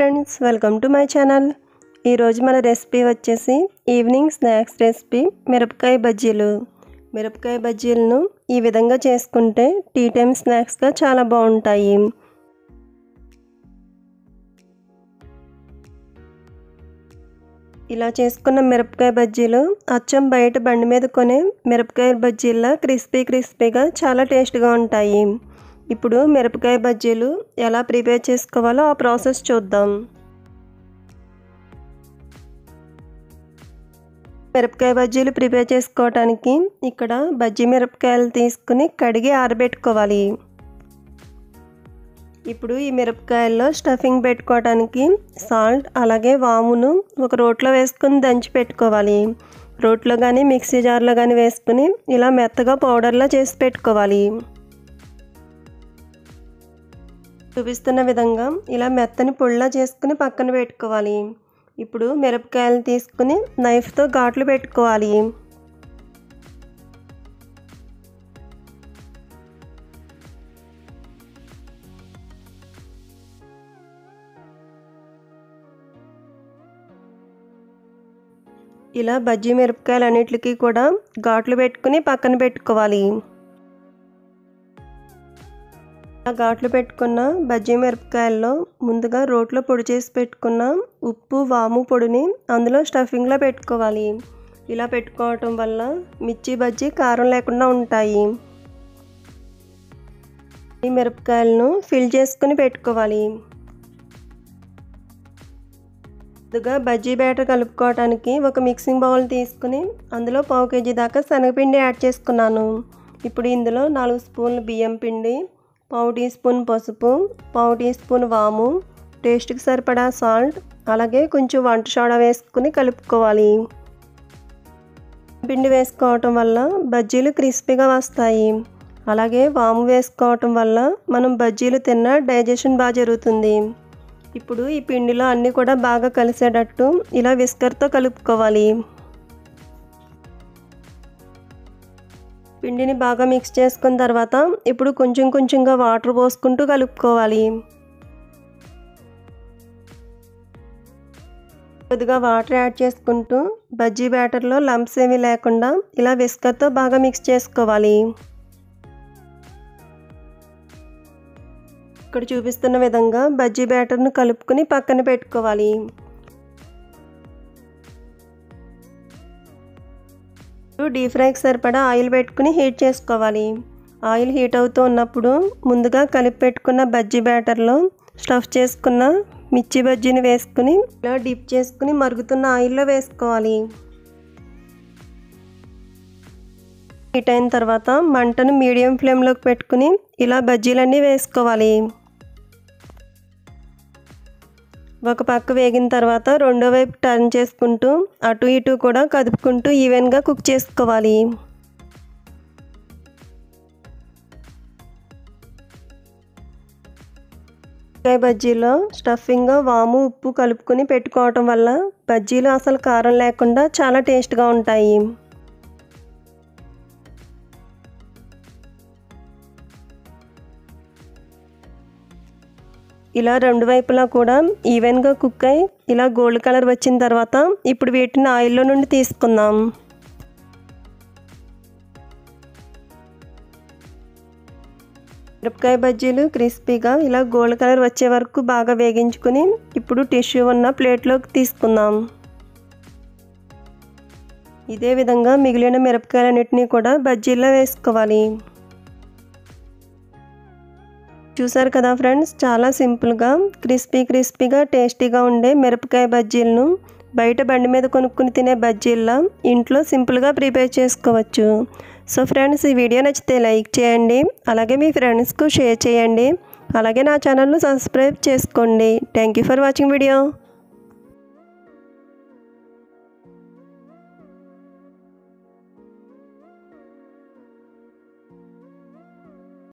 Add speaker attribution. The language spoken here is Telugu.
Speaker 1: friends welcome to my channel ఈరోజు మన రెసిపీ వచ్చేసి ఈవినింగ్ స్నాక్స్ రెసిపీ మిరపకాయ బజ్జీలు మిరపకాయ బజ్జీలను ఈ విధంగా చేసుకుంటే టీ టైం స్నాక్స్గా చాలా బాగుంటాయి ఇలా చేసుకున్న మిరపకాయ బజ్జీలు అచ్చం బయట బండి మీద కొనే మిరపకాయ బజ్జీల క్రిస్పీ క్రిస్పీగా చాలా టేస్ట్గా ఉంటాయి ఇప్పుడు మిరపకాయ బజ్జీలు ఎలా ప్రిపేర్ చేసుకోవాలో ఆ ప్రాసెస్ చూద్దాం మిరపకాయ బజ్జీలు ప్రిపేర్ చేసుకోవటానికి ఇక్కడ బజ్జీ మిరపకాయలు తీసుకుని కడిగి ఆరబెట్టుకోవాలి ఇప్పుడు ఈ మిరపకాయల్లో స్టఫింగ్ పెట్టుకోవడానికి సాల్ట్ అలాగే వామును ఒక రోట్లో వేసుకుని దంచి పెట్టుకోవాలి రోట్లో కానీ మిక్సీ జార్లో కానీ వేసుకుని ఇలా మెత్తగా పౌడర్లా చేసి పెట్టుకోవాలి చూపిస్తున్న విధంగా ఇలా మెత్తని పొడిలా చేసుకుని పక్కన పెట్టుకోవాలి ఇప్పుడు మిరపకాయలు తీసుకుని నైఫ్తో ఘాట్లు పెట్టుకోవాలి ఇలా బజ్జీ మిరపకాయలు అన్నిటికీ కూడా ఘాట్లు పెట్టుకుని పక్కన పెట్టుకోవాలి ఘాట్లు పెట్టుకున్న బజ్జీ మిరపకాయల్లో ముందుగా రోట్లో పొడి చేసి పెట్టుకున్న ఉప్పు వాము పొడిని అందులో స్టఫింగ్లో పెట్టుకోవాలి ఇలా పెట్టుకోవటం వల్ల మిర్చి బజ్జీ కారం లేకుండా ఉంటాయి ఈ మిరపకాయలను ఫిల్ చేసుకుని పెట్టుకోవాలి ముందుగా బజ్జీ బ్యాటర్ కలుపుకోవడానికి ఒక మిక్సింగ్ బౌల్ తీసుకుని అందులో పావు కేజీ దాకా శనగపిండి యాడ్ చేసుకున్నాను ఇప్పుడు ఇందులో నాలుగు స్పూన్లు బియ్యం పిండి పావు టీ స్పూన్ పసుపు పావు టీ స్పూన్ వాము టేస్ట్కి సరిపడా సాల్ట్ అలాగే కొంచెం వంట సోడా వేసుకుని కలుపుకోవాలి పిండి వేసుకోవటం వల్ల బజ్జీలు క్రిస్పీగా వస్తాయి అలాగే వాము వేసుకోవటం వల్ల మనం బజ్జీలు తిన్న డైజెషన్ బాగా జరుగుతుంది ఇప్పుడు ఈ పిండిలో అన్నీ కూడా బాగా కలిసేటట్టు ఇలా విస్కర్తో కలుపుకోవాలి పిండిని బాగా మిక్స్ చేసుకున్న తర్వాత ఇప్పుడు కొంచెం కొంచెంగా వాటర్ పోసుకుంటూ కలుపుకోవాలి కొద్దిగా వాటర్ యాడ్ చేసుకుంటూ బజ్జీ బ్యాటర్లో లంప్స్ ఏమీ లేకుండా ఇలా విస్కర్తో బాగా మిక్స్ చేసుకోవాలి ఇక్కడ చూపిస్తున్న విధంగా బజ్జీ బ్యాటర్ను కలుపుకుని పక్కన పెట్టుకోవాలి డీప్ ఫ్రైకి సరిపడా ఆయిల్ పెట్టుకుని హీట్ చేసుకోవాలి ఆయిల్ హీట్ అవుతూ ఉన్నప్పుడు ముందుగా కలిపి పెట్టుకున్న బజ్జీ బ్యాటర్లో స్టఫ్ చేసుకున్న మిర్చి బజ్జీని వేసుకుని ఇలా డిప్ చేసుకుని మరుగుతున్న ఆయిల్లో వేసుకోవాలి హీట్ అయిన తర్వాత మంటను మీడియం ఫ్లేమ్లోకి పెట్టుకుని ఇలా బజ్జీలన్నీ వేసుకోవాలి ఒక పక్క వేగిన తర్వాత రెండో వైపు టర్న్ చేసుకుంటూ అటు ఇటు కూడా కదుపుకుంటూ ఈవెన్గా కుక్ చేసుకోవాలి వంకాయ బజ్జీలో స్టఫింగ్ వాము ఉప్పు కలుపుకొని పెట్టుకోవటం వల్ల బజ్జీలు అసలు కారం లేకుండా చాలా టేస్ట్గా ఉంటాయి ఇలా రెండు వైపులా కూడా ఈవెన్గా కుక్ అయి ఇలా గోల్డ్ కలర్ వచ్చిన తర్వాత ఇప్పుడు వీటిని ఆయిల్లో నుండి తీసుకుందాం మిరపకాయ బజ్జీలు క్రిస్పీగా ఇలా గోల్డ్ కలర్ వచ్చే వరకు బాగా వేగించుకుని ఇప్పుడు టిష్యూ ఉన్న ప్లేట్లోకి తీసుకుందాం ఇదే విధంగా మిగిలిన మిరపకాయలన్నిటినీ కూడా బజ్జీల్లో వేసుకోవాలి చూసారు కదా ఫ్రెండ్స్ చాలా సింపుల్గా క్రిస్పీ క్రిస్పీగా టేస్టీగా ఉండే మిరపకాయ బజ్జీలను బయట బండి మీద కొనుక్కుని తినే బజ్జీల్లో ఇంట్లో సింపుల్గా ప్రిపేర్ చేసుకోవచ్చు సో ఫ్రెండ్స్ ఈ వీడియో నచ్చితే లైక్ చేయండి అలాగే మీ ఫ్రెండ్స్కు షేర్ చేయండి అలాగే నా ఛానల్ను సబ్స్క్రైబ్ చేసుకోండి thank you for watching video